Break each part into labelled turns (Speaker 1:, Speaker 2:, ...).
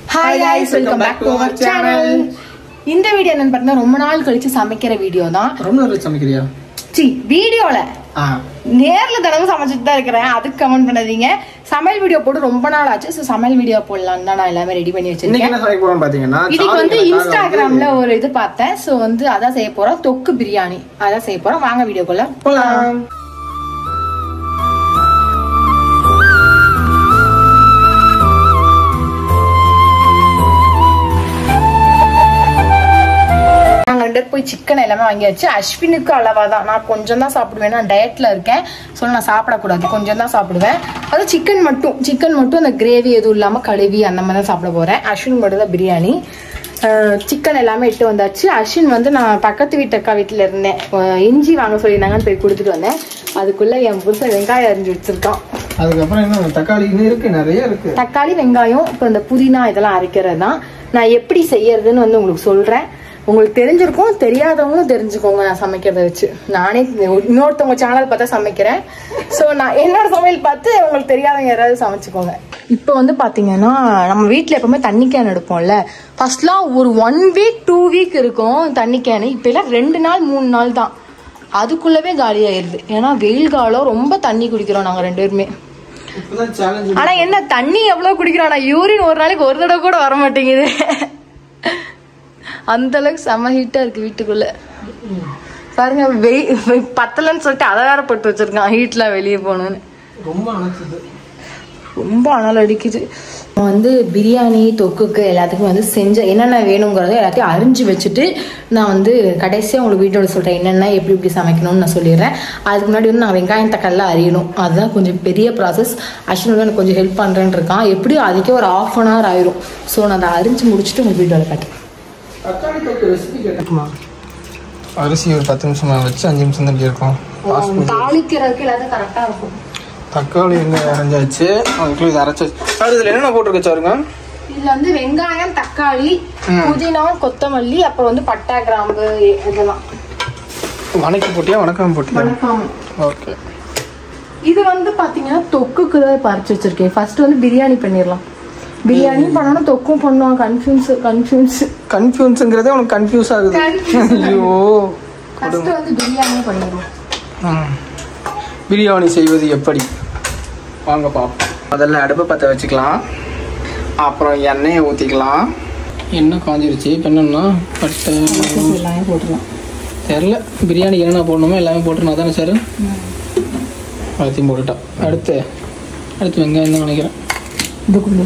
Speaker 1: Hi guys welcome back to our channel இந்த video என்னன்னு பார்த்தீங்கன்னா ரொம்ப நாள் கழிச்சு சமைக்கிற வீடியோ தான்
Speaker 2: ரொம்ப நாள் சமைக்கிறியா
Speaker 1: சி வீடியோல
Speaker 2: ஆ
Speaker 1: நேர்ல தினமும் சமைச்சிட்டு தான் இருக்கிறேன் அதுக்கு கமெண்ட் பண்ணாதீங்க சமையல் வீடியோ போட்டு ரொம்ப நாள் ஆச்சு ஸோ சமையல் வீடியோ போடலாம் தான் நான் எல்லாமே ரெடி பண்ணி
Speaker 2: இன்னைக்கு
Speaker 1: வச்சிருக்கேன்
Speaker 2: என்ன சமைக்க போறோம் பாத்தீங்கன்னா
Speaker 1: இதுக்கு வந்து
Speaker 2: சாதம் எனக்காக
Speaker 1: இன்ஸ்டாகிராம்ல
Speaker 2: வந்து-
Speaker 1: ஒரு இது பார்த்தேன் ஸோ வந்து அதான் செய்ய போறோம் தொக்கு பிரியாணி அதான் செய்ய போறோம் வாங்க வீடியோக்குள்ள
Speaker 2: போலாம்
Speaker 1: நாங்க ரெண்டு பேரும் போய் சிக்கன் எல்லாமே வாங்கியாச்சு அஸ்வினுக்கு அளவா தான் நான் கொஞ்சம் தான் சாப்பிடுவேன் நான் டயட்ல இருக்கேன் ஸோ நான் சாப்பிடக்கூடாது கொஞ்சம் தான் சாப்பிடுவேன் அது சிக்கன் மட்டும் சிக்கன் மட்டும் அந்த கிரேவி எதுவும் இல்லாம கழுவி அந்த மாதிரி தான் சாப்பிட போறேன் அஸ்வின் மட்டும் தான் பிரியாணி சிக்கன் எல்லாமே இட்டு வந்தாச்சு அஸ்வின் வந்து நான் பக்கத்து வீட்டு அக்கா வீட்டில் இருந்தேன் அஹ் இஞ்சி வாங்க சொல்லியிருந்தாங்கன்னு போய் கொடுத்துட்டு வந்தேன் அதுக்குள்ள என் புருஷன் வெங்காயம் அரிஞ்சு வச்சிருக்கான்
Speaker 2: அதுக்கப்புறம் என்ன தக்காளி இன்னும் இருக்கு நிறைய இருக்கு
Speaker 1: தக்காளி வெங்காயம் இப்போ இந்த புதினா இதெல்லாம் அரைக்கிறது தான் நான் எப்படி செய்யறதுன்னு வந்து உங்களுக்கு சொல்றேன் உங்களுக்கு தெரிஞ்சிருக்கும் தெரியாதவங்களும் தெரிஞ்சுக்கோங்க நான் சமைக்கிறத வச்சு நானே இன்னொருத்தவங்க சேனல் பார்த்தா சமைக்கிறேன் ஸோ நான் என்னோட சமையல் பார்த்து உங்களுக்கு தெரியாதவங்க யாராவது சமைச்சுக்கோங்க இப்போ வந்து பாத்தீங்கன்னா நம்ம வீட்டில் எப்பவுமே தண்ணி கேன் எடுப்போம்ல ஃபர்ஸ்ட்லாம் ஒரு ஒன் வீக் டூ வீக் இருக்கும் தண்ணி கேனு இப்போ எல்லாம் ரெண்டு நாள் மூணு நாள் தான் அதுக்குள்ளவே காலி ஆயிருது ஏன்னா வெயில் காலம் ரொம்ப தண்ணி குடிக்கிறோம் நாங்கள் ரெண்டு பேருமே
Speaker 2: இப்பதான் சேலஞ்ச்
Speaker 1: ஆனா என்ன தண்ணி எவ்வளவு குடிக்கிறோம் ஆனா யூரின் ஒரு நாளைக்கு ஒரு தடவை கூட வர மாட்டேங்குது அந்த அளவுக்கு செம ஹீட்டா இருக்கு வீட்டுக்குள்ள பாருங்க வெய் வெய் பத்தலன்னு சொல்லிட்டு அதை வேற போட்டு வச்சிருக்கான் ஹீட்ல வெளியே போகணும்னு
Speaker 2: ரொம்ப அணைச்சது
Speaker 1: ரொம்ப அனல் அடிக்குது நான் வந்து பிரியாணி தொக்குக்கு எல்லாத்துக்கும் வந்து செஞ்ச என்னென்ன வேணுங்கிறத எல்லாத்தையும் அரிஞ்சு வச்சுட்டு நான் வந்து கடைசியாக உங்களுக்கு வீட்டோட சொல்கிறேன் என்னென்ன எப்படி எப்படி சமைக்கணும்னு நான் சொல்லிடுறேன் அதுக்கு முன்னாடி வந்து நான் வெங்காயம் தக்காளிலாம் அறியணும் அதுதான் கொஞ்சம் பெரிய ப்ராசஸ் அஸ்வினோட எனக்கு கொஞ்சம் ஹெல்ப் பண்ணுறேன்னு இருக்கான் எப்படியும் அதுக்கே ஒரு ஆஃப் அன் ஹவர் ஆயிரும் ஸோ நான் அதை அரிஞ்சு முடிச்சுட்டு உங்களுக்கு வீட்டோட காட்டுறேன்
Speaker 2: தக்காளி தொக்கு ரெசிபி கேட்டுமா அரிசி ஒரு பத்து நிமிஷம் மேல வச்சு அஞ்சு நிமிஷம் தான் இப்படி இருக்கும்
Speaker 1: தாளிக்கிறதுக்கு எல்லாத்தையும் கரெக்டாக இருக்கும்
Speaker 2: தக்காளி எங்க அரைஞ்சாச்சு அதுக்குள்ள இது அரைச்சாச்சு சார் இதுல என்னென்ன போட்டிருக்க சாருங்க
Speaker 1: இதில் வந்து வெங்காயம் தக்காளி புதினா கொத்தமல்லி அப்புறம் வந்து பட்டை கிராம்பு இதெல்லாம்
Speaker 2: வணக்கி போட்டியா வணக்கம் போட்டியா
Speaker 1: வணக்கம்
Speaker 2: ஓகே
Speaker 1: இது வந்து பாத்தீங்கன்னா தொக்குக்கு தான் பறிச்சு வச்சிருக்கேன் ஃபர்ஸ்ட் வந்து பிரியாணி பண்ணிடலாம் பிரியாணி பண்ணணும் தொக்கும் பண்ணுவான் கன்ஃபியூஸ் கன்ஃபியூஸ்
Speaker 2: கன்ஃபியூன்ஸுங்கிறதே உனக்கு கன்ஃபியூஸ் ஆகுது ஐயோ
Speaker 1: ஃபர்ஸ்ட் வந்து பிரியாணியே பண்ணிடுவோம்
Speaker 2: ம். பிரியாணி செய்வது எப்படி வாங்க பார்ப்போம் முதல்ல அடுப்பை பற்ற வச்சுக்கலாம் அப்புறம் எண்ணெயை ஊற்றிக்கலாம் எண்ணெய் காஞ்சிருச்சு இப்போ என்னன்னா பட்டை
Speaker 1: எல்லாமே போட்டுருலாம்
Speaker 2: தெரில பிரியாணி என்னென்ன போடணுமோ எல்லாமே போட்டுருந்தா தானே சார் எல்லாத்தையும் போட்டுட்டோம் அடுத்து அடுத்து வெங்காயம் தான் நினைக்கிறேன்
Speaker 1: இதுக்குள்ள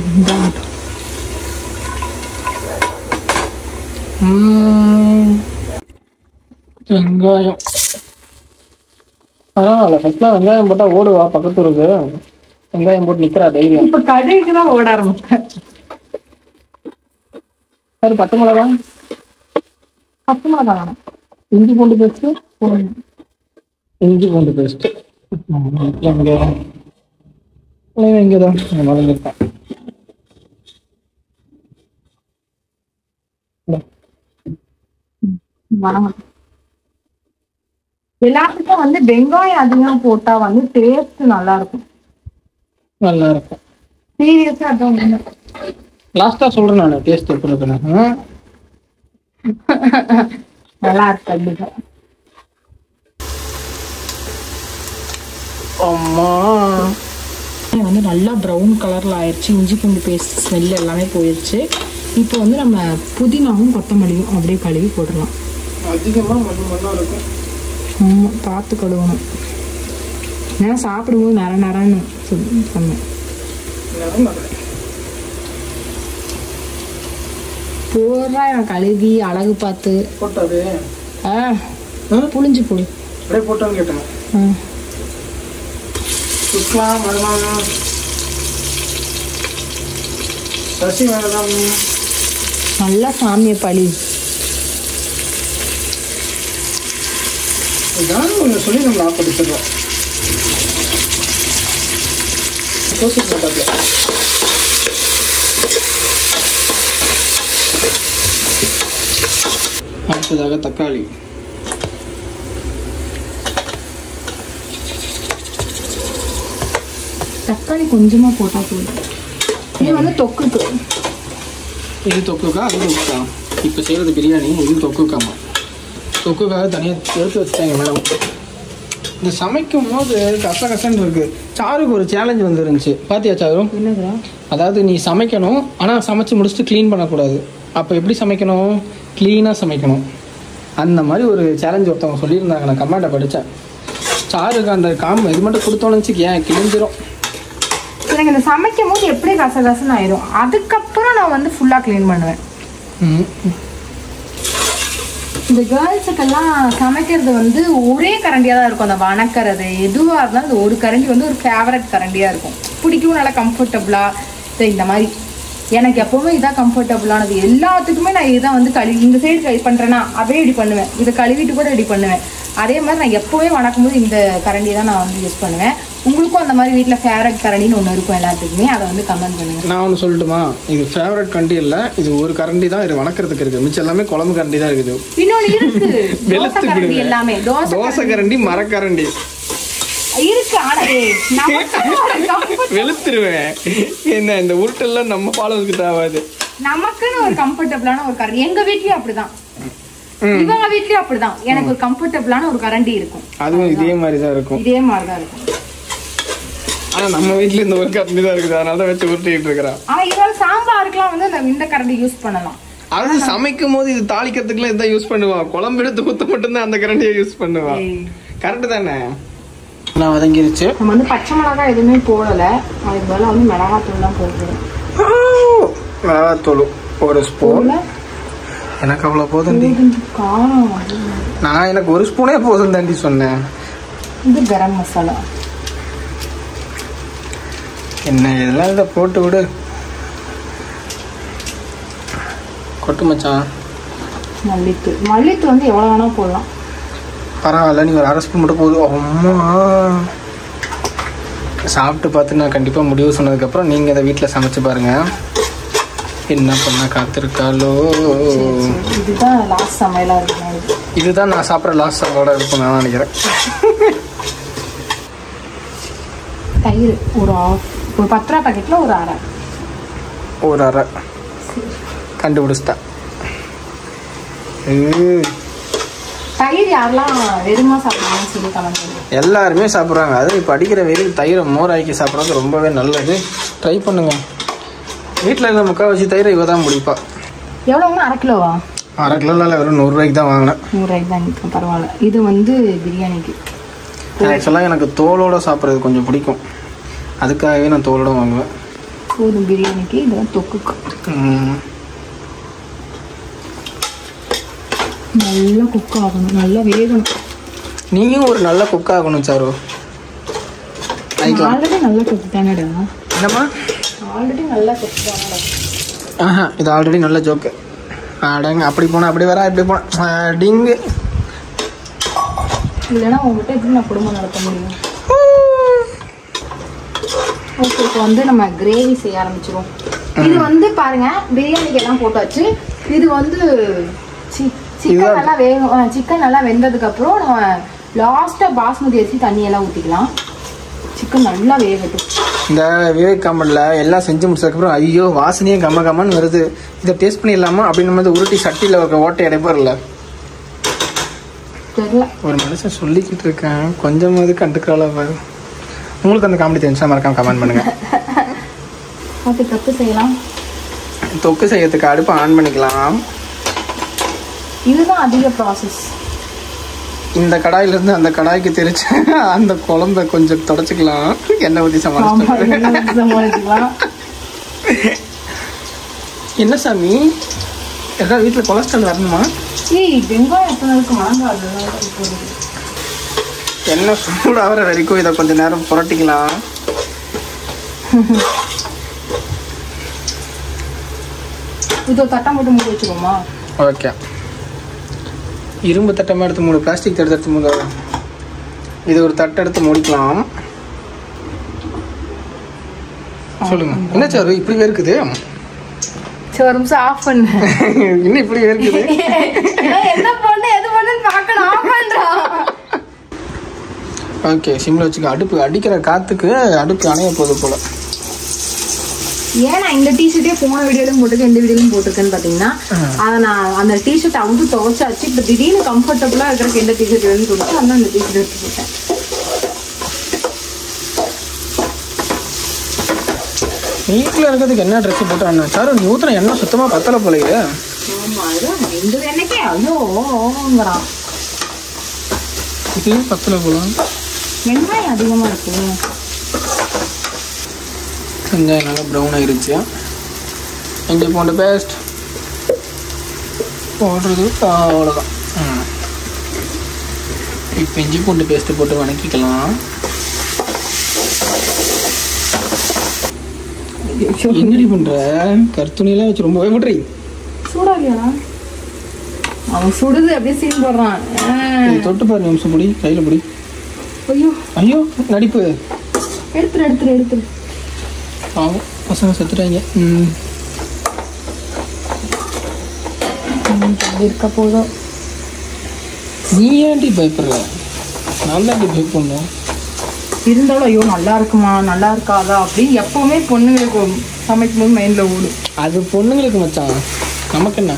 Speaker 2: ம். வெங்காயம் பரவாயில்ல ஃபஸ்ட்லாம் வெங்காயம் போட்டால் ஓடுவா பக்கத்து ஊருக்கு வெங்காயம் போட்டு நிற்கிறா தைரியம்
Speaker 1: இப்ப கடைக்கு தான் ஓட ஆரம்பிச்சேன்
Speaker 2: சார் பச்சை மிளகா
Speaker 1: பத்துமா தான் வேணும்
Speaker 2: இஞ்சி பூண்டு பேஸ்ட்டு இஞ்சி பூண்டு பேஸ்ட்டு எங்கே இங்கே தான் மறந்துருக்கேன்
Speaker 1: வணக்கம் எல்லாத்துக்கும் வந்து வெங்காயம் அதிகம் போட்டா வந்து டேஸ்ட் நல்லா இருக்கும்
Speaker 2: நல்லா இருக்கும்
Speaker 1: சீரியஸா அதான் உண்மை.
Speaker 2: லாஸ்ட்டாக சொல்கிறேன் நான் டேஸ்ட் எப்படி இருக்குன்னு ஆ?
Speaker 1: நல்லா இருக்கு கண்டிப்பா
Speaker 2: அம்மா
Speaker 1: வெங்காயம் வந்து நல்லா ப்ரௌன் கலரில் ஆயிடுச்சு இஞ்சி பூண்டு பேஸ்ட் ஸ்மெல் எல்லாமே போயிடுச்சு இப்போ வந்து நம்ம புதினாவும் கொத்தமல்லியும் அப்படியே கழுவி போட்டுடலாம்
Speaker 2: அதிகமாக மண்ணு மண்ணாக இருக்கும்
Speaker 1: ஆமாம் பார்த்து கழுவணும் ஏன்னா சாப்பிடும்போது நர நரன்னு சொல்லி சொன்னேன் போடுறா இவன் கழுவி அழகு பார்த்து
Speaker 2: போட்டாது
Speaker 1: ஆ புளிஞ்சு போடு
Speaker 2: அப்படியே போட்டான்னு கேட்டேன்
Speaker 1: ஆ
Speaker 2: சுக்கலாம் மருமகன் சசி வேணாம்
Speaker 1: நல்லா சாமியை பழி
Speaker 2: ஏதாவது ஒன்று சொல்லி நம்ம ஆஃப் அடிச்சிடுறோம் கோசிக் போட்டாப்ல அடுத்ததாக தக்காளி
Speaker 1: தக்காளி கொஞ்சமாக போட்டால் போதும் இது வந்து தொக்குக்கு
Speaker 2: இது தொக்குக்கா அது தொக்குக்கா இப்போ செய்கிறது பிரியாணி இது தொக்குக்காமா தொக்குக்காக தனியாக எடுத்து வச்சுட்டாங்க மேடம் இந்த சமைக்கும் போது கச கசன்னு இருக்கு சாருக்கு ஒரு சேலஞ்ச் வந்துருந்துச்சு பாத்தியா சாரு
Speaker 1: என்னதுடா
Speaker 2: அதாவது நீ சமைக்கணும் ஆனால் சமைச்சு முடிச்சுட்டு க்ளீன் பண்ணக்கூடாது அப்போ எப்படி சமைக்கணும் க்ளீனாக சமைக்கணும் அந்த மாதிரி ஒரு சேலஞ்ச் ஒருத்தவங்க சொல்லியிருந்தாங்க நான் கமெண்ட்டை படித்தேன் சாருக்கு அந்த காம்பு இது மட்டும் கொடுத்தோன்னு வச்சுக்கேன் கிழிஞ்சிரும்
Speaker 1: எனக்கு இந்த சமைக்கும் போது எப்படி கச கசன்னு ஆயிரும் அதுக்கப்புறம் நான் வந்து ஃபுல்லா க்ளீன் பண்ணுவேன்
Speaker 2: ம்.
Speaker 1: இந்த கேர்ள்ஸுக்கெல்லாம் சமைக்கிறது வந்து ஒரே கரண்டியாக தான் இருக்கும் அந்த வணக்கிறது எதுவாக இருந்தாலும் அந்த ஒரு கரண்டி வந்து ஒரு ஃபேவரட் கரண்டியாக இருக்கும் பிடிக்கும் நல்லா கம்ஃபர்டபுளாக இந்த மாதிரி எனக்கு எப்பவுமே இதான் கம்ஃபர்டபுளானது எல்லாத்துக்குமே நான் இதான் வந்து கழுவி இந்த சைடு ட்ரை பண்ணுறேன்னா அதே ரெடி பண்ணுவேன் இதை கழுவிட்டு கூட ரெடி பண்ணுவேன் அதே மாதிரி நான் எப்போவே வணக்கும் போது இந்த கரண்டியை தான் நான் வந்து யூஸ் பண்ணுவேன் உங்களுக்கும் அந்த மாதிரி வீட்டில் ஃபேவரட் கரண்டின்னு ஒன்று இருக்கும் எல்லாத்துக்குமே அதை வந்து கமெண்ட் பண்ணுங்க
Speaker 2: நான் ஒன்று சொல்லட்டுமா இது ஃபேவரட் கரண்டி இல்லை இது ஒரு கரண்டி தான் இது வணக்கிறதுக்கு இருக்குது மிச்சம் எல்லாமே குழம்பு கரண்டி தான் இருக்குது
Speaker 1: இன்னொன்று இருக்கு தோசை
Speaker 2: வெளுத்து
Speaker 1: கரண்டி
Speaker 2: விடுவேன்.
Speaker 1: எல்லாமே தோசை
Speaker 2: தோசை கரண்டி மரக்கரண்டி
Speaker 1: இருக்கு ஆனா ஏய், நமக்குன்னு ஒரு comfort-
Speaker 2: வெளுத்துருவேன் என்ன இந்த உருட்டெல்லாம் நம்ம ஃபாலோவுக்கு தேவாது
Speaker 1: நமக்குன்னு ஒரு கம்ஃபர்டபுளான ஒரு கரண்டி எங்க வீட்லயும் அப்படிதான்
Speaker 2: ம்.
Speaker 1: இவங்க வீட்லயும் அப்படிதான் எனக்கு ஒரு கம்ஃபர்டபுளான ஒரு கரண்டி இருக்கும்
Speaker 2: அதுவும் இதே மாதிரி தான் இருக்கும்
Speaker 1: இதே மாதிரிதான் இருக்கும்
Speaker 2: ஆனா நம்ம வீட்ல இந்த ஒரு கரண்டி தான் இருக்குது அதனால தான் வச்சு உருட்டிட்டு இருக்கிறான்
Speaker 1: ஆனா இதோட சாம்பாருக்குலாம் வந்து அந்த இந்த கரண்டி யூஸ் பண்ணலாம்
Speaker 2: அது சமைக்கும் போது இது தாளிக்கிறதுக்குலாம் இதான் யூஸ் பண்ணுவான் குழம்பு எடுத்து ஊத்த மட்டும்தான் அந்த கரண்டியை யூஸ் பண்ணுவான்
Speaker 1: ஏய்.
Speaker 2: கரெக்ட் தானே நான் வதங்கிருச்சு
Speaker 1: நம்ம வந்து பச்சை மிளகாய் எதுவுமே போடல அதுக்கு பதிலா வந்து மிளகாத்தூள் தான் போட்டுருவோம்
Speaker 2: மிளகாத்தூள் ஒரு ஸ்பூன்
Speaker 1: போடல
Speaker 2: எனக்கு அவ்வளோ போதும்
Speaker 1: காரம்
Speaker 2: நான் எனக்கு ஒரு ஸ்பூனே போதும் தாண்டி சொன்னேன்
Speaker 1: இது கரம் மசாலா
Speaker 2: என்ன இதெல்லாம் இதை போட்டு விடு கொட்டு மச்சான்
Speaker 1: மல்லித்தூள் மல்லித்தூள் வந்து எவ்வளவு வேணா போடலாம்
Speaker 2: பரவாயில்ல நீ ஒரு அரை ஸ்பூன் மட்டும் போதும் அம்மா சாப்பிட்டு பார்த்து நான் கண்டிப்பாக முடிவு சொன்னதுக்கப்புறம் நீங்கள் இதை வீட்டில் சமைச்சு பாருங்க என்ன பண்ண காத்திருக்காளோ
Speaker 1: இதுதான் லாஸ்ட் சமையலா இருக்கு
Speaker 2: இதுதான் நான் சாப்பிட்ற லாஸ்ட் சாப்பாடாக இருக்கும் நான் நினைக்கிறேன்
Speaker 1: தயிர் ஒரு ஆஃப் ஒரு பத்து ரூபா பாக்கெட்ல ஒரு அரை
Speaker 2: ஒரு அரை கண்டுபிடிச்சிட்டேன் ஏய்,
Speaker 1: தயிர் யாரெல்லாம் வெறுமா சாப்பிடுவாங்கன்னு சொல்லி கமெண்ட் பண்ணுங்க
Speaker 2: எல்லாருமே சாப்பிட்றாங்க அதுவும் இப்போ அடிக்கிற வெயில் தயிரை மோர் ஆக்கி சாப்பிட்றது ரொம்பவே நல்லது ட்ரை பண்ணுங்க வீட்டில் இருந்த முக்கால்வாசி தயிரை இவ தான் முடிப்பா
Speaker 1: எவ்வளோங்க அரை கிலோவா
Speaker 2: அரை கிலோவில் வெறும் நூறுரூவாய்க்கு தான் வாங்கினேன்
Speaker 1: நூறுரூவாய்க்கு தான் இருக்கு பரவாயில்ல இது வந்து பிரியாணிக்கு
Speaker 2: ஆக்சுவலாக எனக்கு தோலோட சாப்பிட்றது கொஞ்சம் பிடிக்கும் அதுக்காகவே நான் தோலோட வாங்குவேன்
Speaker 1: போதும் பிரியாணிக்கு இது வந்து தொக்குக்கு
Speaker 2: ம்.
Speaker 1: நல்லா குக் ஆகணும் நல்லா வேகணும்
Speaker 2: நீயும் ஒரு நல்ல குக் ஆகணும் சாரு ஆயிக்கலாம்
Speaker 1: ஆல்ரெடி நல்லா குக் தானடா
Speaker 2: என்னம்மா
Speaker 1: ஆல்ரெடி நல்லா குக் தானடா
Speaker 2: ஆஹா இது ஆல்ரெடி நல்ல ஜோக்கு அடங்க அப்படி போனா அப்படி வரா இப்படி போனா டிங்கு
Speaker 1: இல்லைன்னா உங்ககிட்ட எப்படி நான் குடும்பம் நடத்த முடியும் ஓகே இப்போ வந்து நம்ம கிரேவி செய்ய ஆரம்பிச்சிருவோம் இது வந்து பாருங்க பிரியாணிக்கு எல்லாம் போட்டாச்சு இது வந்து சிக்கன்
Speaker 2: இதுதான்.
Speaker 1: நல்லா வேக சிக்கன் நல்லா வெந்ததுக்கு அப்புறம் நம்ம லாஸ்டா பாஸ்மதி அரிசி தண்ணி எல்லாம் ஊற்றிக்கலாம் சிக்கன் நல்லா வேகட்டும்
Speaker 2: இந்த விவேக் காமெடியில் எல்லாம் செஞ்சு முடிச்சதுக்கப்புறம் ஐயோ வாசனையே கம்ம கம்மன்னு வருது இதை டேஸ்ட் பண்ணிடலாமா அப்படின்னு வந்து உருட்டி சட்டியில் ஒரு ஓட்டை அடைப்பார்ல
Speaker 1: தெரியல
Speaker 2: ஒரு மனுஷன் சொல்லிக்கிட்டு இருக்கேன் கொஞ்சமாவது கண்டுக்கிறாளா பாரு உங்களுக்கு அந்த காமெடி தெரிஞ்சா மறக்காம கமெண்ட் பண்ணுங்க
Speaker 1: பார்த்து தப்பு செய்யலாம்
Speaker 2: தொக்கு செய்யறதுக்கு அடுப்பு ஆன் பண்ணிக்கலாம்
Speaker 1: இதுதான் அதிக ப்ராசஸ்
Speaker 2: இந்த கடாயிலிருந்து அந்த கடாய்க்கு தெரிச்சு அந்த குழம்ப கொஞ்சம் தொடச்சிக்கலாம் எண்ணெய் ஊற்றி
Speaker 1: ஆமா
Speaker 2: சமாளிச்சு
Speaker 1: என்ன வச்சு சமாளிக்கலாம்
Speaker 2: என்ன சாமி ஏதாவது வீட்டில் கொலஸ்ட்ரால் வரணுமா
Speaker 1: ஏய் வெங்காயம் எத்தனை இருக்கு மாங்காய் அதெல்லாம் இருக்கு போகுது.
Speaker 2: எண்ணெய் சூடாகிற வரைக்கும் இதை கொஞ்சம் நேரம் புரட்டிக்கலாம்
Speaker 1: இது ஒரு தட்டம் போட்டு மூடி வச்சுக்கோமா
Speaker 2: ஓகே இரும்பு தட்டமாக எடுத்து மூணு பிளாஸ்டிக் தட்டு எடுத்து மூணு இது ஒரு தட்டை எடுத்து மூடிக்கலாம் சொல்லுங்க என்ன சார் இப்படி இருக்குது
Speaker 1: சரி ஒரு நிமிஷம் ஆஃப் பண்ணு
Speaker 2: இன்னும் இப்படி இருக்குது
Speaker 1: ஏய், என்ன பண்ணு எது பண்ணுன்னு பார்க்கணும் ஆஃப் பண்றா
Speaker 2: ஓகே சிம்ல வச்சுக்க அடுப்பு அடிக்கிற காத்துக்கு அடுப்பு அணைய போகுது போல
Speaker 1: ஏன் நான் இந்த டிஷர்ட்டே போன வீடியோலையும் போட்டிருக்கேன் இந்த வீடியோலையும் போட்டிருக்கேன்னு பார்த்தீங்கன்னா அதை நான் அந்த டிஷர்ட் அவுட்டு துவைச்சாச்சு இப்போ திடீர்னு கம்ஃபர்டபுளாக இருக்கிறக்கு எந்த டிஷர்ட் வேணும்னு தோணுச்சு அதனால அந்த டிஷர்ட் எடுத்து போட்டேன்
Speaker 2: வீட்டில் இருக்கிறதுக்கு என்ன ட்ரெஸ் போட்டான்னு சார் நீ ஊற்றுன எண்ணெய் சுத்தமாக பத்தலை போலையே
Speaker 1: ஆமா அதுதான் இந்த என்னைக்கே ஐயோங்கிறான்
Speaker 2: இது பத்தலை போலாம்
Speaker 1: வெங்காயம் அதிகமாக இருக்கு
Speaker 2: வெங்காயம் நல்லா ப்ரௌன் ஆயிருச்சு இஞ்சி பூண்டு பேஸ்ட் போடுறது அவ்வளோதான் ம். இப்போ இஞ்சி பூண்டு பேஸ்ட்டு போட்டு வணக்கிக்கலாம் என்னடி பண்ற கருத்துணியெல்லாம் வச்சு ரொம்பவே பண்றீ
Speaker 1: சூடா இல்லையாடா அவன் சுடுது அப்படியே சீன் போடுறான் ஆ.
Speaker 2: இது தொட்டு பாரு நிமிஷம் முடி கையில் முடி
Speaker 1: ஐயோ
Speaker 2: ஐயோ நடிப்பு
Speaker 1: எடுத்துரு எடுத்துரு எடுத்துரு
Speaker 2: பாவம் பசங்க செத்துட்டாங்க ம்
Speaker 1: அப்படி இருக்க போதும்
Speaker 2: நீ ஏன்டி பயப்படுற நான் தான் பயப்படணும்
Speaker 1: இருந்தாலும் ஐயோ நல்லா இருக்குமா நல்லா இருக்காதா அப்படின்னு எப்பவுமே பொண்ணுங்களுக்கு சமைக்கும் போது மைண்ட்ல ஓடும்
Speaker 2: அது பொண்ணுங்களுக்கு மச்சான் நமக்கு என்ன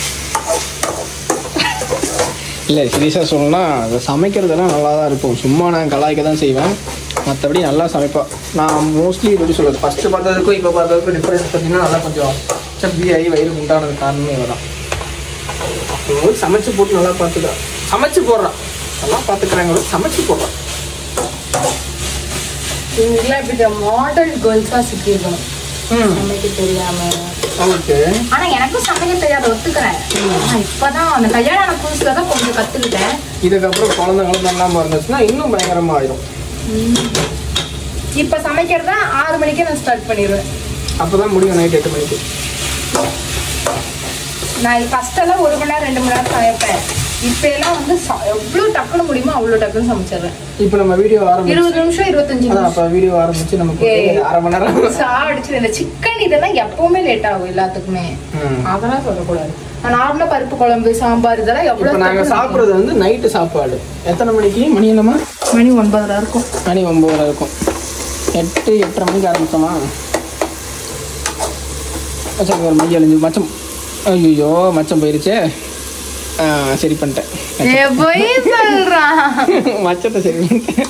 Speaker 2: இல்லை சீரியஸாக சொல்லணும்னா அது சமைக்கிறதெல்லாம் நல்லா தான் இருக்கும் சும்மா நான் கலாய்க்க தான் செய்வேன் மற்றபடி நல்லா சமைப்பேன் நான் மோஸ்ட்லி எப்படி சொல்கிறது ஃபஸ்ட்டு பார்த்ததுக்கும் இப்போ பார்த்ததுக்கும் டிஃப்ரென்ஸ் பார்த்தீங்கன்னா நல்லா கொஞ்சம் சப்பி ஆகி வயிறு உண்டானது காரணமே இவதான் இவங்க சமைச்சு போட்டு நல்லா பார்த்துக்கிறேன் சமைச்சு போடுறான் நல்லா பார்த்துக்கிறாங்க சமைச்சு போடுறான்
Speaker 1: இவங்கெல்லாம் இப்படி மாடல் கேர்ள்ஸா சுற்றிருக்கணும்
Speaker 2: ம்
Speaker 1: சமைக்க தெரியாம
Speaker 2: ஓகே
Speaker 1: ஆனா எனக்கும் சமைக்க தெரியாத ஒத்துக்கிறேன் ஆனா இப்பதான் அந்த கல்யாணம் ஆன புதுசுல தான் கொஞ்சம் கத்துக்கிட்டேன்
Speaker 2: இதுக்கப்புறம் குழந்தை குழந்தை இல்லாமல் இருந்துச்சுன்னா இன்னும் பயங்கரமாக ஆயிடும்
Speaker 1: இப்ப சமைக்கிறதா ஆறு மணிக்கே நான் ஸ்டார்ட் பண்ணிடுவேன்
Speaker 2: அப்போ தான் முடியும் நைட் எட்டு மணிக்கு
Speaker 1: நான் ஃபர்ஸ்ட் எல்லாம் ஒரு மணி நேரம் ரெண்டு மணி நேரம் சமைப்பேன் இப்ப எல்லாம் வந்து ச- எவ்வளவு டக்குன்னு முடியுமோ அவ்வளவு டக்குன்னு சமைச்சிடுறேன்
Speaker 2: இப்போ நம்ம வீடியோ ஆரம்பிச்சு
Speaker 1: இருபது நிமிஷம் இருபத்தஞ்சு
Speaker 2: அதான்
Speaker 1: நிமிஷம்
Speaker 2: அப்போ வீடியோ ஆரம்பிச்சு நமக்கு
Speaker 1: ஏய்.
Speaker 2: ஒரு அரை மணி நேரம்
Speaker 1: சாடிச்சு இந்த சிக்கன் இதெல்லாம் எப்பவுமே லேட் ஆகும் எல்லாத்துக்குமே
Speaker 2: ம்.
Speaker 1: அதெல்லாம் சொல்லக்கூடாது நான் நார்மலா பருப்பு குழம்பு சாம்பார் இதெல்லாம்
Speaker 2: இப்போ
Speaker 1: எவ்வளவு
Speaker 2: நாங்கள்
Speaker 1: டக்குன்னு
Speaker 2: சாப்பிட்றது வந்து நைட்டு சாப்பாடு எத்தனை மணிக்கு மணி என்னமா
Speaker 1: மணி ஒன்பதுல இருக்கும்
Speaker 2: மணி ஒம்பது இருக்கும் எட்டு எட்டரை மணிக்கு ஆரம்பிச்சோமா மச்சான் ஒரு மைய அழிஞ்சு மச்சம் ஐயோ மச்சம் போயிருச்சே ஆ, சரி பண்ணிட்டேன்
Speaker 1: ஏ, பொய் சொல்றான்
Speaker 2: மச்சத்தை சரி பண்ணிட்டேன்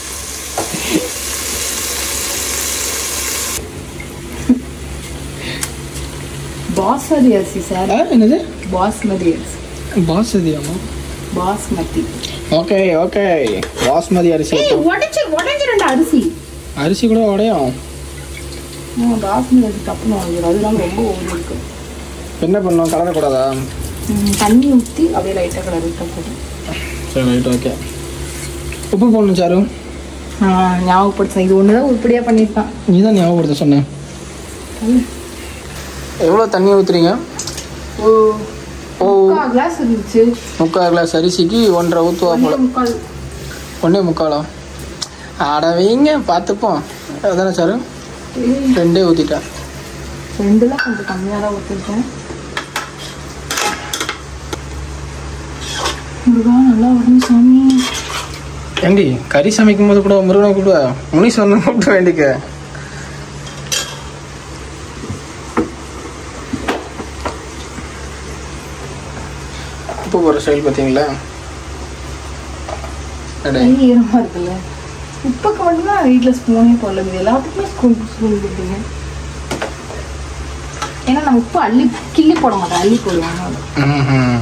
Speaker 1: பாஸ்மதி அரிசி சார்
Speaker 2: ஆ, என்னது
Speaker 1: பாஸ்மதி அரிசி
Speaker 2: பாசுதியாமா
Speaker 1: பாஸ்மதி
Speaker 2: ஓகே ஓகே பாஸ்மதி அரிசி
Speaker 1: ஏய் உடைச்சு உடைஞ்சு ரெண்டு அரிசி
Speaker 2: அரிசி கூட உடையும்
Speaker 1: ஆ, பாஸ்மதி அரிசி தப்புன்னு வாங்கிடும் அதெல்லாம் ரொம்ப ஓடி இருக்கு
Speaker 2: என்ன பண்ணோம் கலரக்கூடாதா
Speaker 1: ம், தண்ணி ஊற்றி அப்படியே லைட்டாக கலர் விட்டா போதும்
Speaker 2: சரி ரைட் ஓகே உப்பு போடணும் சாரு
Speaker 1: ஆ, ஞாபகப்படுத்தேன் இது ஒன்று தான் உருப்படியாக பண்ணியிருக்கான்
Speaker 2: நீ தான் ஞாபகப்படுத்த சொன்னேன் எவ்வளோ தண்ணி ஊற்றுறீங்க
Speaker 1: ஓ
Speaker 2: ஓ
Speaker 1: முக்கால் கிளாஸ் இருந்துச்சு
Speaker 2: முக்கால் கிளாஸ் அரிசிக்கு ஒன்றரை ஊற்றுவா போல
Speaker 1: ஒண்ணே முக்கால்
Speaker 2: ஒன்றே முக்காலா ஆட வைங்க பார்த்துப்போம் அதானே சாரு
Speaker 1: ஏய்,
Speaker 2: ரெண்டே ஊற்றிட்டேன்
Speaker 1: ரெண்டுல கொஞ்சம் கம்மியாக தான் ஊற்றிருக்கேன் முருகா நல்லா வரும் சாமி
Speaker 2: ஏண்டி கறி சமைக்கும் போது கூட முருகனை கூப்பிடுவா முனீஸ்வரனை கூப்பிட வேண்டிக்க உப்பு போகிற ஸ்டைல் பார்த்தீங்களா அடே
Speaker 1: கை ஈரமாக இருக்குல்ல உப்புக்கு மட்டும்தான் வீட்டில் ஸ்பூனே போடல இது எல்லாத்துக்குமே ஸ்பூன் ஸ்பூன் கொடுப்பீங்க ஏன்னா நான் உப்பு அள்ளி கிள்ளி போட மாட்டேன் அள்ளி போடுவேன்
Speaker 2: ம்ஹும்.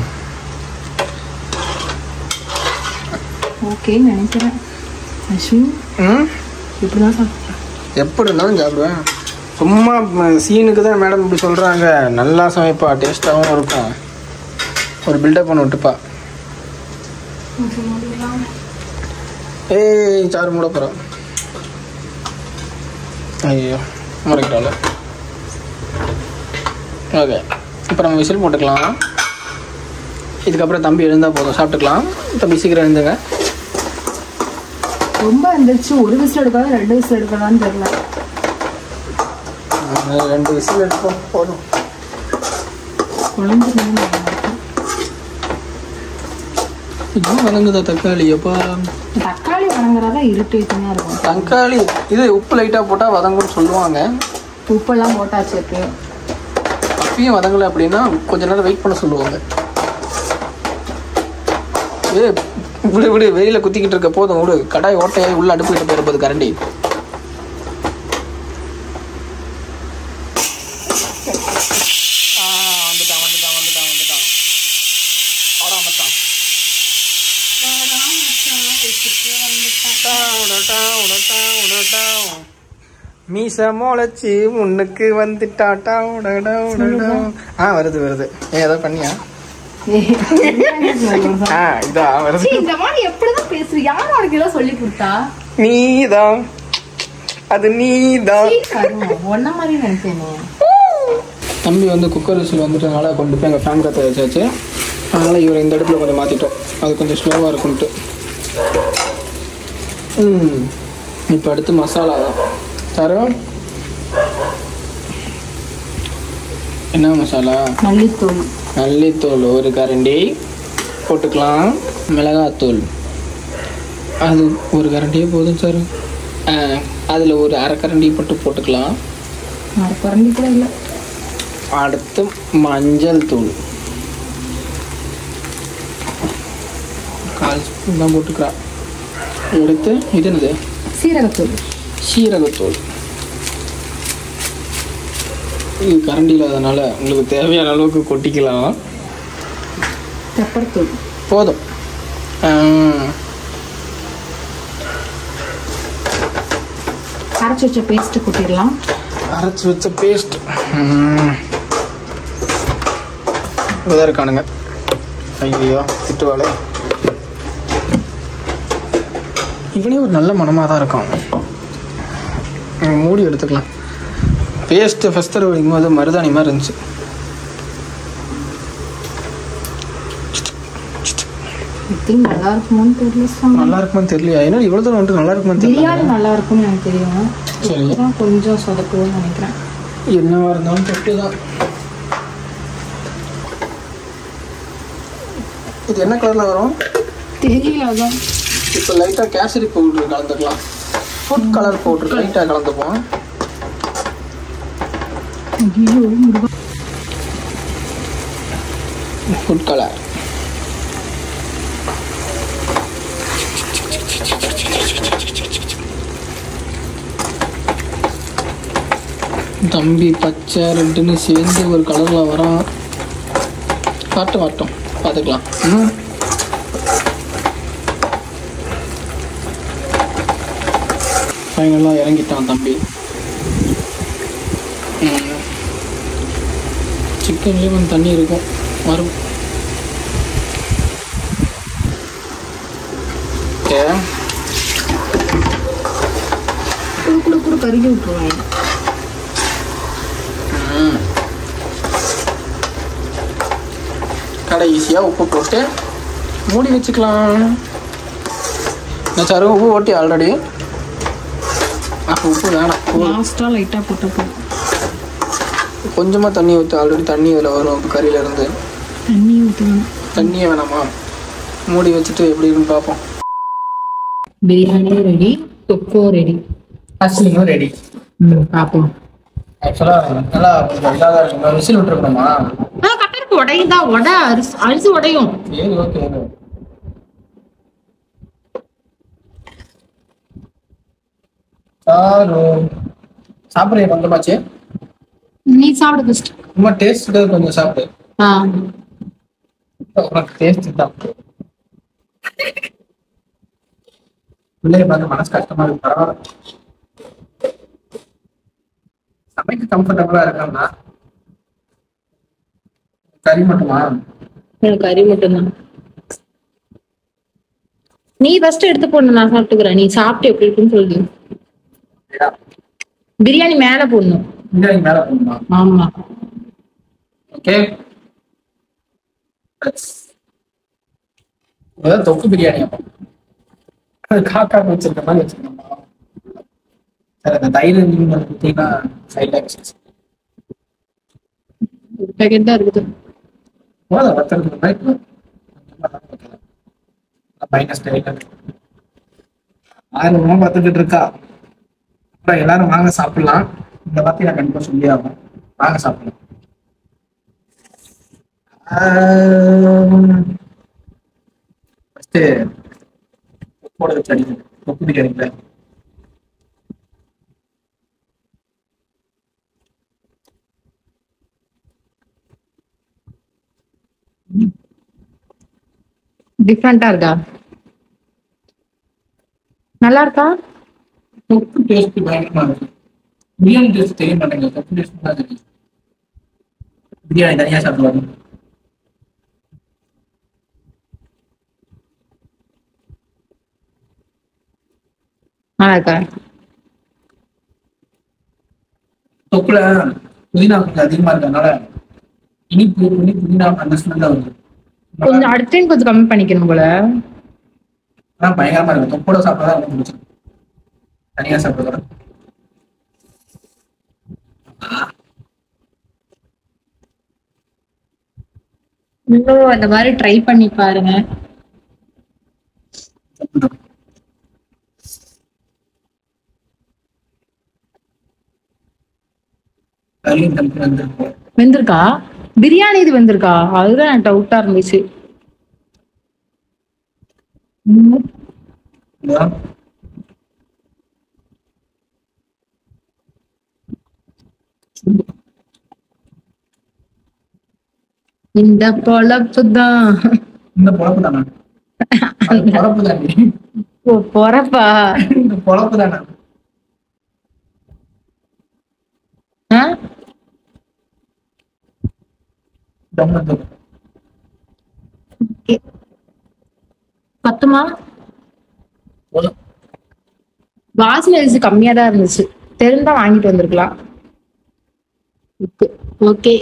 Speaker 1: ஓகேன்னு நினைக்கிறேன் அஸ்வின்
Speaker 2: ம்
Speaker 1: இப்படி தான் சாப்பிட்றேன்
Speaker 2: எப்படி இருந்தாலும் சாப்பிடுவேன் சும்மா ம- சீனுக்கு தான் மேடம் இப்படி சொல்கிறாங்க நல்லா சமைப்பா டேஸ்ட்டாகவும் இருக்கும் ஒரு பில்டப் பண்ண விட்டுப்பா ஏய் சாரு மூட போகிறோம் ஐயோ முறைக்கிறாள் ஓகே இப்போ நம்ம விசில் போட்டுக்கலாம் இதுக்கப்புறம் தம்பி எழுந்தால் போதும் சாப்பிட்டுக்கலாம் தம்பி சீக்கிரம் எழுந்துங்க
Speaker 1: ரொம்ப இருந்துச்சு ஒரு விசில் எடுக்காத ரெண்டு விசில் எடுக்கலாம்னு தெரியல
Speaker 2: அஹ் ரெண்டு விசில் எடுப்போம் போதும்
Speaker 1: குழந்தை
Speaker 2: இன்னும் வதங்குதா தக்காளி அப்பா
Speaker 1: தக்காளி வணங்குறதா இருட்டேட்டிங்காக இருக்கும்
Speaker 2: தக்காளி இது உப்பு லைட்டாக போட்டால் வதங்கும்னு சொல்லுவாங்க
Speaker 1: உப்பெல்லாம் போட்டாச்சு இருக்கு
Speaker 2: அப்பயும் வதங்கலை அப்படின்னா கொஞ்ச நேரம் வெயிட் பண்ண சொல்லுவாங்க ஏ விடு விடு வெளியில குத்திக்கிட்டு இருக்க போதும் விடு கடாய் ஓட்டையாய் உள்ள அடுப்புக்கிட்ட போயிருப்பது கரண்டி ஆ, வந்துட்டான் வந்துட்டான் வந்துட்டான் வந்துட்டான் ஆடா வந்துட்டான் மீச முளைச்சு முன்னுக்கு வந்துட்டாட்டா உடடா உடடா ஆ வருது வருது ஏ ஏதோ பண்ணியா ஆ இதா வருது
Speaker 1: சீ, இந்த மாதிரி எப்படிதான் பேசுற யார் உனக்கு இதெல்லாம் சொல்லி கொடுத்தா
Speaker 2: நீதான் அது நீதான்
Speaker 1: சீ, கருமம். உன்ன மாதிரி நினைச்சேன் நீ.
Speaker 2: தம்பி வந்து குக்கர் விசில் வந்துட்டனால கொண்டு போய் எங்கள் ஃபேன் கத்தை வச்சாச்சு அதனால் இவரை இந்த இடத்துல கொஞ்சம் மாற்றிட்டோம் அது கொஞ்சம் ஸ்லோவாக இருக்கும்ட்டு ம் இப்போ அடுத்து மசாலா தான் தரோம் என்ன மசாலா
Speaker 1: மல்லித்தூள்
Speaker 2: மல்லித்தூள் ஒரு கரண்டி போட்டுக்கலாம் மிளகாத்தூள் அது ஒரு கரண்டியே போதும் சார் அதில் ஒரு அரை கரண்டி போட்டு போட்டுக்கலாம்
Speaker 1: அரை குறைஞ்சி கூட இல்லை
Speaker 2: அடுத்து மஞ்சள் தூள் கால் ஸ்பூன் தான் போட்டுக்கிறா எடுத்து இது என்னது
Speaker 1: சீரகத்தூள்
Speaker 2: சீரகத்தூள் இது கரண்டி இல்லாதனால உங்களுக்கு தேவையான அளவுக்கு கொட்டிக்கலாம்
Speaker 1: பெப்பர் தூள்
Speaker 2: போதும் ஆ,
Speaker 1: அரைச்சி வச்ச பேஸ்ட் கொட்டிடலாம்
Speaker 2: அரைச்சி வச்ச பேஸ்ட் இதாக இருக்கானுங்க ஐயோ திட்டுவாளே இவனே ஒரு நல்ல மனமாக தான் இருக்கான் உம், மூடி எடுத்துக்கலாம் பேஸ்ட்டு ஃபஸ்ட் தடவை வடிக்கும் போது மருதாணி மாதிரி இருந்துச்சு
Speaker 1: திங் நல்லா இருக்குமோன்னு தெரியல சாமி.
Speaker 2: நல்லா இருக்குமான்னு தெரியலையா ஏன்னா இவ்வளோ தூரம் வந்துட்டு நல்லா இருக்குமான்னு
Speaker 1: பிரியாணி
Speaker 2: தெரியல
Speaker 1: நல்லா இருக்கும்னு எனக்கு தெரியும்
Speaker 2: சரி
Speaker 1: அப்புறம் கொஞ்சம் சொதக்குதுன்னு நினைக்கிறேன்
Speaker 2: என்னவா இருந்தாலும் தொட்டு தான் இது என்ன கலரில் வரும்
Speaker 1: தெரியல அதான்
Speaker 2: இப்போ லைட்டாக கேசரி பவுடர் கலந்துக்கலாம் ஃபுட் கலர் பவுடர் லைட்டாக கலந்துப்போம்
Speaker 1: ஐயோ முருகா.
Speaker 2: ஃபுட் கலர் தம்பி பச்சை ரெண்டுன்னு சேர்ந்து ஒரு கலரில் வரான் காட்டும் வாட்டும் பார்த்துக்கலாம் ம் ஃபைனலாக இறங்கிட்டான் தம்பி சிக்கன்லேயும் கொஞ்சம் தண்ணி இருக்கும் வரும் ஓகே
Speaker 1: குடு குடு குடு கருகி விட்டுருவாங்க
Speaker 2: கடை ஈஸியாக உப்பு போட்டு மூடி வச்சுக்கலாம் நான் சாரு உப்பு ஓட்டி ஆல்ரெடி அப்போ உப்பு வேணாம் போதும்.
Speaker 1: லாஸ்ட்டாக லைட்டாக போட்ட போதும்
Speaker 2: கொஞ்சமாக தண்ணி ஊற்று ஆல்ரெடி தண்ணி இதில் வரும் கறியில இருந்து
Speaker 1: தண்ணி ஊற்றணும்
Speaker 2: தண்ணியே வேணாமா மூடி வச்சுட்டு எப்படி இருக்குன்னு பார்ப்போம்
Speaker 1: பிரியாணி ரெடி தொக்கோ ரெடி
Speaker 2: அஸ்லியும் ரெடி
Speaker 1: ம் பார்ப்போம்
Speaker 2: ஆக்சுவலாக நல்லா கொஞ்சம் இல்லாத விசில் விட்டுருக்கணுமா
Speaker 1: ஆ கட்டருக்கு உடையுதா உட அரிசி அரிசி உடையும்
Speaker 2: சரி ஓகே சாரு சாப்பிட்றீங்க கொஞ்சமாச்சு
Speaker 1: நீ சாப்பிடு ஃபர்ஸ்ட்
Speaker 2: ரொம்ப டேஸ்ட் கொஞ்சம் சாப்பிடு
Speaker 1: ஆ
Speaker 2: உனக்கு டேஸ்ட் தான் பிள்ளைய பார்த்து மனசு கஷ்டமா இருக்கு பரவாயில்ல சமைக்க கம்ஃபர்டபுளா இருக்கா கறி மட்டுமா
Speaker 1: எனக்கு கறி மட்டும்தான் நீ ஃபர்ஸ்ட் எடுத்து போடணும் நான் சாப்பிட்டுக்கிறேன் நீ சாப்பிட்டு எப்படி இருக்குன்னு சொல்லு பிரியாணி மேல போடணும்
Speaker 2: பிரியாணி மேல போகணுமா
Speaker 1: ஆமா
Speaker 2: ஓகே அதான் தொக்கு பிரியாணி அப்போ அது காக்கா வச்சிருக்க மாதிரி வச்சிருக்கோமா சார் அந்த தயிர் நீங்க பார்த்தீங்கன்னா ஃபைவ் லேக்ஸ்
Speaker 1: பேக்கெட் தான் இருக்குது
Speaker 2: போதும் பத்திரத்துக்கு மாதிரி மைனஸ் டெய்லர் ஆர்வமா பார்த்துக்கிட்டு இருக்கா அப்புறம் எல்லாரும் வாங்க சாப்பிடலாம் இந்த வார்த்தையை நான் கண்டிப்பா சொல்லி ஆகணும் வாங்க சாப்பிடலாம் ஃபர்ஸ்ட் போட வச்சு அடிக்கணும் தொப்பு பிடிக்கிறீங்களா
Speaker 1: டிஃப்ரெண்டா இருக்கா நல்லா இருக்கா
Speaker 2: தொப்பு டேஸ்ட் பயங்கரமா இருக்கு பிரியாணி டேஸ்ட் தெரிய மாட்டேங்குது தொப்பு டேஸ்ட் தான் தெரியும் பிரியாணி தனியா சாப்பிடுவாங்க
Speaker 1: நல்லா இருக்கா
Speaker 2: தொப்புல புதினா கொஞ்சம் அதிகமா இருக்கறனால இனிப்பு புளி புதினா அந்த ஸ்மெல்ல வருது
Speaker 1: கொஞ்சம் அடுத்த டைம் கொஞ்சம் கம்மி பண்ணிக்கணும் போல
Speaker 2: ஆனா பயங்கரமா இருக்கு தொப்போட சாப்பிட்டா ரொம்ப பிடிச்சிருக்கு தனியா சாப்பிடுறதோட
Speaker 1: இன்னும் அந்த மாதிரி ட்ரை பண்ணி பாருங்க
Speaker 2: கறியும் தம்பி வந்துருக்கு
Speaker 1: வெந்திருக்கா பிரியாணி இது வெந்திருக்கா அதுதான் எனக்கு டவுட்டா இருந்துச்சு ம், இந்த பொழப்பு தான்
Speaker 2: இந்த பொழப்பு தானே பொழப்பு தானே
Speaker 1: பொறப்பா
Speaker 2: இந்த பொழப்பு தானே
Speaker 1: ஆ?
Speaker 2: தம்மத்து
Speaker 1: பத்துமா
Speaker 2: போதும்
Speaker 1: வாசனை அரிசி கம்மியா தான் இருந்துச்சு தெரிந்தா வாங்கிட்டு வந்திருக்கலாம் ஓகே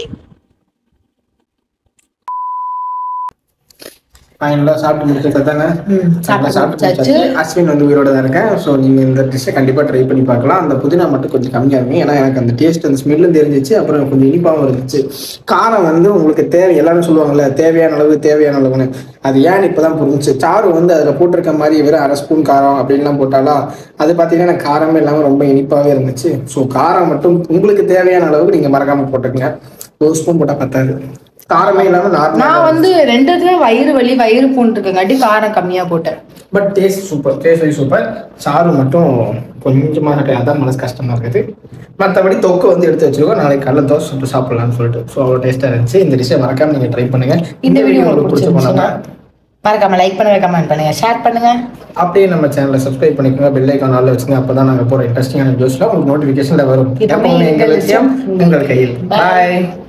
Speaker 2: ஃபைனலாக சாப்பிட்டு முடிச்சது தானே
Speaker 1: ம், சாப்பிட்டு
Speaker 2: சாப்பிட்டு
Speaker 1: முடிச்சாச்சு.
Speaker 2: முடிச்சாச்சு அஸ்வின் வந்து உயிரோட தான் இருக்கேன் ஸோ நீங்கள் இந்த டிஷ்ஷை கண்டிப்பாக ட்ரை பண்ணி பார்க்கலாம் அந்த புதினா மட்டும் கொஞ்சம் கம்மியாக இருக்கும் ஏன்னா எனக்கு அந்த டேஸ்ட் அந்த ஸ்மெல்லும் தெரிஞ்சிச்சு அப்புறம் கொஞ்சம் இனிப்பாகவும் இருந்துச்சு காரம் வந்து உங்களுக்கு தேவை எல்லாரும் சொல்லுவாங்கல்ல தேவையான அளவு தேவையான அளவுன்னு அது ஏன் இப்போ தான் புரிஞ்சுச்சு சாறு வந்து அதில் போட்டிருக்க மாதிரி வெறும் அரை ஸ்பூன் காரம் அப்படின்லாம் போட்டாலா அது பார்த்தீங்கன்னா எனக்கு காரமே இல்லாமல் ரொம்ப இனிப்பாகவே இருந்துச்சு ஸோ காரம் மட்டும் உங்களுக்கு தேவையான அளவுக்கு நீங்கள் மறக்காமல் போட்டுக்கங்க ஒரு ஸ்பூன் போட்டால் பத்தாது காரமே இல்லாமல்
Speaker 1: நான்
Speaker 2: நார்மலாக
Speaker 1: வந்து ரெண்டு இதுல வயிறு வலி வயிறு பூண்டு இருக்கங்காட்டி காரம் கம்மியா போட்டேன்
Speaker 2: but taste super taste wise super சாறு மட்டும் கொஞ்சமாக அதான் மனசு கஷ்டமா இருக்குது மற்றபடி தொக்கு வந்து எடுத்து வச்சிருக்கோம் நாளைக்கு கடல தோசை சுட்டு சாப்பிடலாம்னு சொல்லிட்டு ஸோ அவ்வளோ டேஸ்ட்டாக இருந்துச்சு இந்த டிஷ்ஷை மறக்காம நீங்கள் ட்ரை பண்ணுங்க
Speaker 1: இந்த வீடியோ உங்களுக்கு
Speaker 2: பிடிச்ச
Speaker 1: பிடிச்சிருந்துச்சுன்னா மறக்காம லைக் பண்ணுங்க கமெண்ட் பண்ணுங்க ஷேர் பண்ணுங்க
Speaker 2: அப்படியே நம்ம சேனலை சப்ஸ்கிரைப் பண்ணிக்கோங்க பெல் ஐக்கான் ஆல்ல வச்சுங்க அப்போ தான் நாங்கள் போகிற இன்ட்ரெஸ்டிங்கான நியூஸ்லாம் உங்களுக்கு நோட்டிஃபிகேஷனில் வரும்
Speaker 1: இதுமே
Speaker 2: எப்பவுமே எங்கள்
Speaker 1: எங்கள்
Speaker 2: விஷயம் உங்கள் கையில்
Speaker 1: Bye.
Speaker 2: பாய்